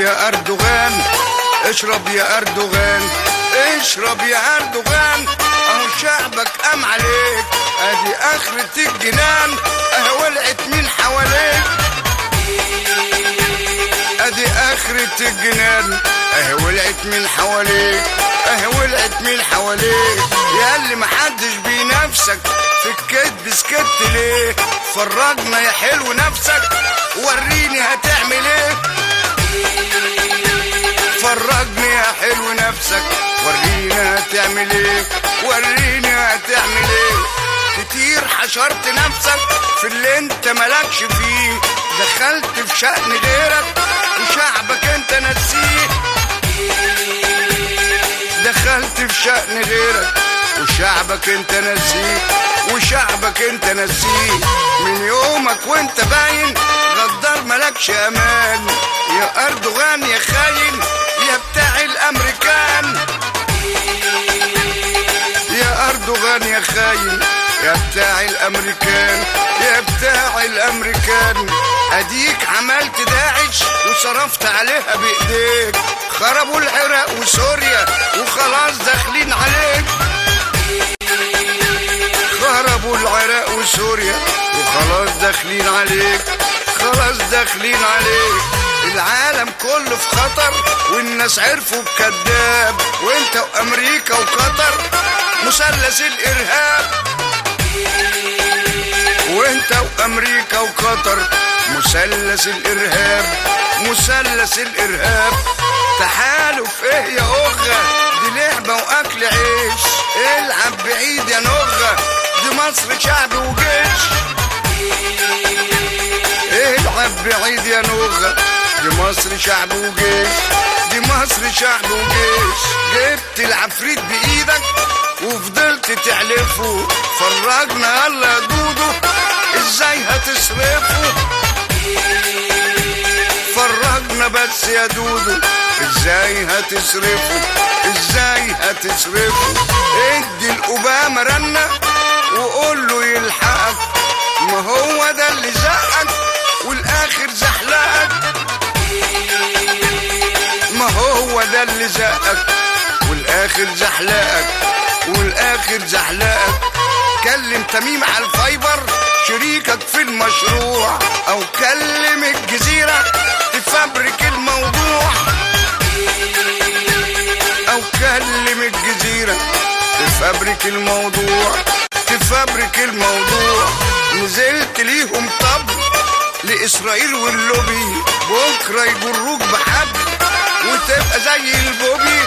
يا أردوغان اشرب يا أردوغان اشرب يا أردوغان اهو شعبك قام عليك ادي اخرة الجنان اهو ولعت من حواليك ادي اخرة الجنان اهو ولعت من حواليك اهو ولعت من حواليك يا اللي محدش بينافسك في الكدب سكت ليه فرجنا يا حلو نفسك وريني هتعمل ايه فرجني يا حلو نفسك وريني هتعمل ايه وريني هتعمل ايه كتير حشرت نفسك في اللي انت مالكش فيه دخلت في شأن غيرك وشعبك انت نسيه دخلت في شأن غيرك وشعبك انت نسيه وشعبك انت نسيه من يومك وانت باين غدار ملكش امان يا اردوغان يا خاين يا بتاع الامريكان يا اردوغان يا خاين يا بتاع الامريكان يا بتاع الامريكان اديك عملت داعش وصرفت عليها بايديك خربوا العراق وسوريا وخلاص داخلين عليك خربوا العراق وسوريا وخلاص داخلين عليك خلاص داخلين عليك العالم كله في خطر والناس عرفوا بكذاب وانت وامريكا وقطر مثلث الارهاب وانت وامريكا وقطر مثلث الارهاب مثلث الارهاب تحالف ايه يا اخه دي لعبه واكل عيش العب بعيد يا نغه دي مصر شعب وجيش العب بعيد يا نغه دي مصر شعب وجيش دي مصر شعب وجيش جبت العفريت بايدك وفضلت تعلفه فرجنا يلا يا دودو ازاي هتصرفه فرجنا بس يا دودو ازاي هتصرفه ازاي هتصرفه ادي الاوباما رنة وقول له يلحقك ما هو ده اللي زقك والاخر زحلقك ما هو ده اللي زقك والاخر زحلقك والاخر زحلقك كلم تميم على الفايبر شريكك في المشروع او كلم الجزيرة تفبرك الموضوع او كلم الجزيرة تفبرك الموضوع تفبرك الموضوع نزلت ليهم طب لاسرائيل واللوبي بكره يجروك بحبل وتبقى زي البوبي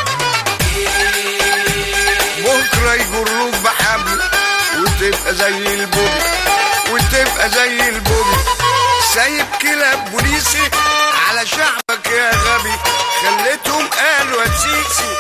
بكره يجروك بحبل وتبقى زي البوبي وتبقى زي البوبي سايب كلاب بوليسي على شعبك يا غبي خليتهم قالوا يا سيسي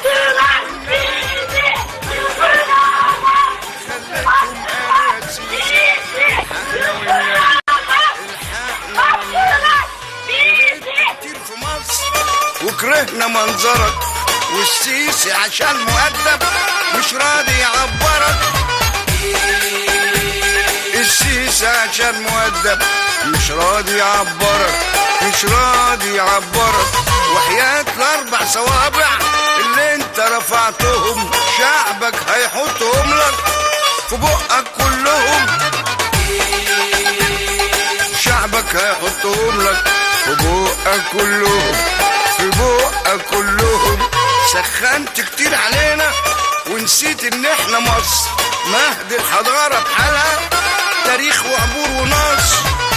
خليتهم قالوا يا سيسي احنا وياك الحقنا كتير في مصر وكرهنا منظرك والسيسي عشان مؤدب مش راضي يعبرك السيسي عشان مؤدب مش راضي يعبرك مش راضي يعبرك وحياة الاربع صوابع اللي انت رفعتهم شعبك هيحطهم لك في بقك كلهم شعبك هيحطهم لك في بقك كلهم في بقك كلهم سخنت كتير علينا ونسيت ان احنا مصر مهد الحضارة بحالها تاريخ وعبور ونص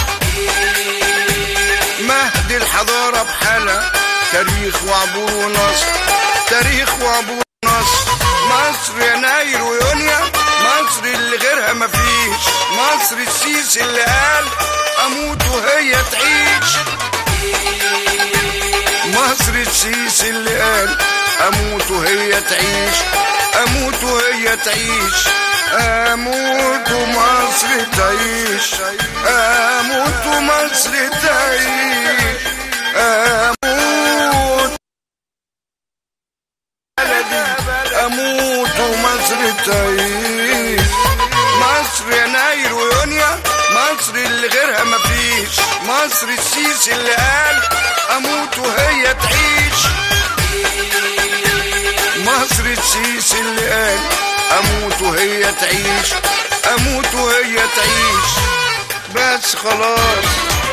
مهد الحضارة بحالها تاريخ وعبور ونص تاريخ وعبور ونص مصر يناير ويونيو مصر اللي غيرها مفيش مصر السيسي اللي قال اموت وهي تعيش مصر السيسي اللي قال اموت وهي تعيش اموت وهي تعيش اموت ومصر تعيش اموت ومصر تعيش اموت بلدي اموت ومصر تعيش مصر يناير ويونيو مصر اللي غيرها مفيش مصر السيسي اللي قال اموت وهي تعيش مصر السيس اللي قال اموت وهي تعيش اموت وهي تعيش بس خلاص